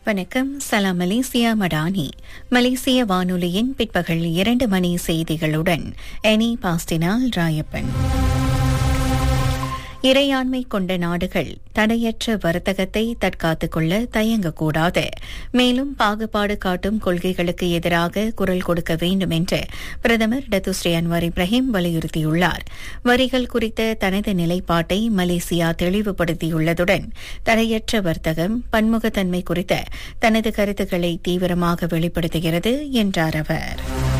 வணக்கம் சலாம் மலேசியா மடானி மலேசிய வானொலியின் பிற்பகல் இரண்டு மணி செய்திகளுடன் எனி பாஸ்டினால் ராயப்பன் இறையாண்மை கொண்ட நாடுகள் தடையற்ற வர்த்தகத்தை தற்காத்துக் கொள்ள தயங்கக்கூடாது மேலும் பாகுபாடு காட்டும் கொள்கைகளுக்கு எதிராக குரல் கொடுக்க வேண்டும் என்று பிரதமர் டத்துஸ்ரீ அன்வார் இப்ராஹிம் வலியுறுத்தியுள்ளார் வரிகள் குறித்த தனது நிலைப்பாட்டை மலேசியா தெளிவுபடுத்தியுள்ளதுடன் தடையற்ற வர்த்தகம் பன்முகத்தன்மை குறித்த தனது கருத்துக்களை தீவிரமாக வெளிப்படுத்துகிறது என்றார் அவர்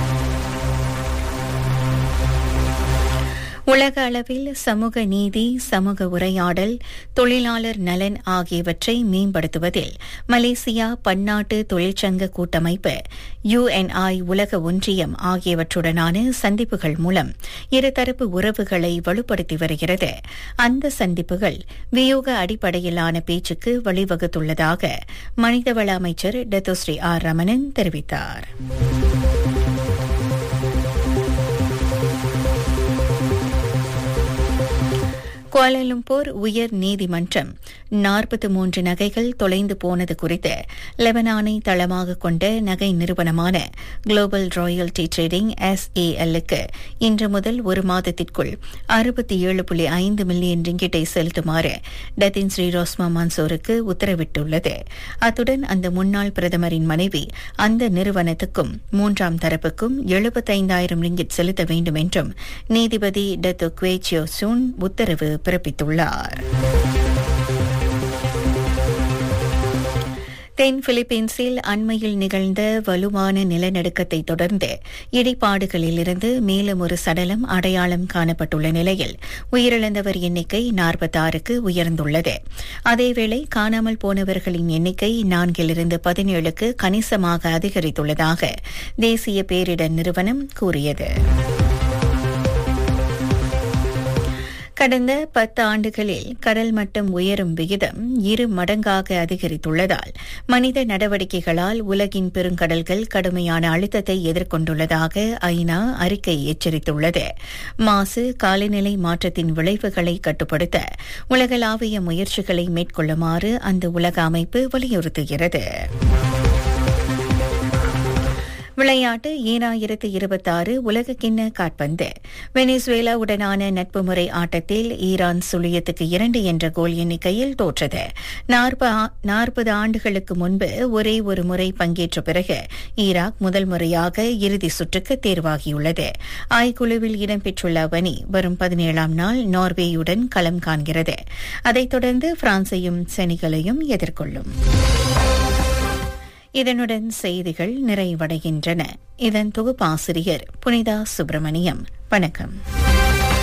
உலக அளவில் சமூக நீதி சமூக உரையாடல் தொழிலாளர் நலன் ஆகியவற்றை மேம்படுத்துவதில் மலேசியா பன்னாட்டு தொழிற்சங்க கூட்டமைப்பு யுஎன்ஐ உலக ஒன்றியம் ஆகியவற்றுடனான சந்திப்புகள் மூலம் இருதரப்பு உறவுகளை வலுப்படுத்தி வருகிறது அந்த சந்திப்புகள் வியூக அடிப்படையிலான பேச்சுக்கு வழிவகுத்துள்ளதாக மனிதவள அமைச்சர் டத்தோஸ்ரீ ஆர் ரமணன் தெரிவித்தார் குவாலலும்பூர் உயர் நீதிமன்றம் நாற்பத்தி மூன்று நகைகள் தொலைந்து போனது குறித்து லெபனானை தளமாக கொண்ட நகை நிறுவனமான குளோபல் ராயல்டி ட்ரேடிங் எஸ்ஏஎல்லுக்கு இன்று முதல் ஒரு மாதத்திற்குள் அறுபத்தி ஏழு புள்ளி ஐந்து மில்லியன் ரிங்கிட்டை செலுத்துமாறு டத்தின் ஸ்ரீ ரோஸ்மா மன்சூருக்கு உத்தரவிட்டுள்ளது அத்துடன் அந்த முன்னாள் பிரதமரின் மனைவி அந்த நிறுவனத்துக்கும் மூன்றாம் தரப்புக்கும் எழுபத்தைந்தாயிரம் ரிங்கிட் செலுத்த வேண்டும் என்றும் நீதிபதி டத்து குவேச்சியோ சூன் உத்தரவு பிறப்பித்துள்ளார் தென் பிலிப்பீன்ஸில் அண்மையில் நிகழ்ந்த வலுவான நிலநடுக்கத்தை தொடர்ந்து இடிபாடுகளிலிருந்து மேலும் ஒரு சடலம் அடையாளம் காணப்பட்டுள்ள நிலையில் உயிரிழந்தவர் எண்ணிக்கை நாற்பத்தாறுக்கு உயர்ந்துள்ளது அதேவேளை காணாமல் போனவர்களின் எண்ணிக்கை நான்கிலிருந்து பதினேழுக்கு கணிசமாக அதிகரித்துள்ளதாக தேசிய பேரிடர் நிறுவனம் கூறியது கடந்த பத்து ஆண்டுகளில் கடல் மட்டம் உயரும் விகிதம் இரு மடங்காக அதிகரித்துள்ளதால் மனித நடவடிக்கைகளால் உலகின் பெருங்கடல்கள் கடுமையான அழுத்தத்தை எதிர்கொண்டுள்ளதாக ஐநா அறிக்கை எச்சரித்துள்ளது மாசு காலநிலை மாற்றத்தின் விளைவுகளை கட்டுப்படுத்த உலகளாவிய முயற்சிகளை மேற்கொள்ளுமாறு அந்த உலக அமைப்பு வலியுறுத்துகிறது விளையாட்டு ஈராயிரத்து இருபத்தாறு உலகக்கிண்ண காட்பந்து வெனிசுவேலாவுடனான நட்பு முறை ஆட்டத்தில் ஈரான் சுழியத்துக்கு இரண்டு என்ற கோல் எண்ணிக்கையில் தோற்றது நாற்பது ஆண்டுகளுக்கு முன்பு ஒரே ஒரு முறை பங்கேற்ற பிறகு ஈராக் முதல் முறையாக இறுதி சுற்றுக்கு தேர்வாகியுள்ளது ஆய்குழுவில் இடம்பெற்றுள்ள அவனி வரும் பதினேழாம் நாள் நார்வேயுடன் களம் காண்கிறது அதைத் தொடர்ந்து பிரான்சையும் செனிகலையும் எதிர்கொள்ளும் இதனுடன் செய்திகள் நிறைவடைகின்றன இதன் தொகுப்பாசிரியர் புனிதா சுப்பிரமணியம் வணக்கம்